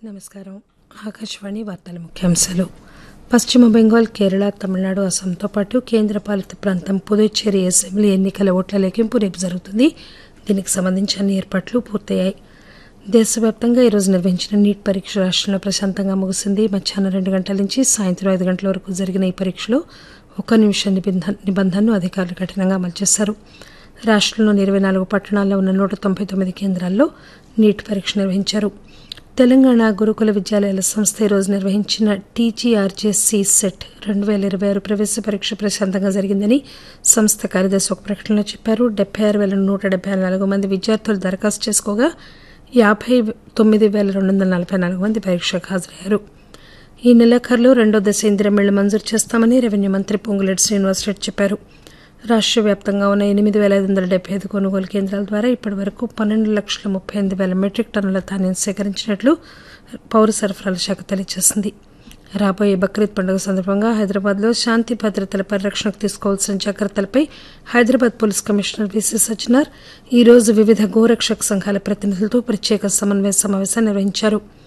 నమస్కారం ఆకాశవాణి వార్తల ముఖ్యాంశాలు పశ్చిమ బెంగాల్ కేరళ తమిళనాడు అస్సాంతో పాటు కేంద్రపాలిత ప్రాంతం పుదుచ్చేరి అసెంబ్లీ ఎన్నికల ఓట్ల లెక్కింపు రేపు జరుగుతుంది దీనికి సంబంధించి అన్ని ఏర్పాట్లు పూర్తయ్యాయి దేశవ్యాప్తంగా ఈరోజు నిర్వహించిన నీట్ పరీక్ష రాష్ట్రంలో ప్రశాంతంగా ముగిసింది మధ్యాహ్నం రెండు గంటల నుంచి సాయంత్రం ఐదు గంటల వరకు జరిగిన ఈ పరీక్షలో ఒక్క నిమిషం నిబంధన నిబంధనను అధికారులు కఠినంగా అమలు చేశారు రాష్ట్రంలోని ఇరవై నాలుగు పట్టణాల్లో ఉన్న నూట తొంభై తొమ్మిది కేంద్రాల్లో నీట్ పరీక్ష నిర్వహించారు తెలంగాణ గురుకుల విద్యాలయాల సంస్థ ఈరోజు నిర్వహించిన టీజీఆర్జేసీ సెట్ రెండు వేల ఇరవై ఆరు ప్రవేశ పరీక్ష ప్రశాంతంగా జరిగిందని సంస్థ కార్యదర్శి ఒక ప్రకటనలో చెప్పారు డెబ్బై ఆరు వేల నూట డెబ్బై నాలుగు మంది విద్యార్థులు దరఖాస్తు చేసుకోగా యాభై తొమ్మిది వేల రెండు వందల నలభై నాలుగు మంది పరీక్షకు హాజరయ్యారు ఈ నెలాఖరులో రెండో దశ ఇందిరమిళ్లు మంజూరు చేస్తామని రెవెన్యూ మంత్రి పొంగులేటి శ్రీనివాసరెడ్డి చెప్పారు రాష్ట్ర వ్యాప్తంగా ఉన్న ఎనిమిది వేల ఐదు వందల డెబ్బై ఐదు కొనుగోలు కేంద్రాల ద్వారా ఇప్పటి వరకు పన్నెండు లక్షల ముప్పై ఎనిమిది వేల మెట్రిక్ టన్నుల ధాన్యం సేకరించినట్లు పౌర సరఫరాల శాఖ తెలియజేసింది రాబోయే బక్రీద్ పండుగ సందర్భంగా హైదరాబాద్లో శాంతి భద్రతల పరిరక్షణకు తీసుకోవాల్సిన జాగ్రత్తలపై Hyderabad police commissioner V C Sajjanar ఈ రోజు వివిధ గోరక్షక సంఘాల ప్రతినిధులతో ప్రత్యేక సమన్వయ సమావేశం నిర్వహించారు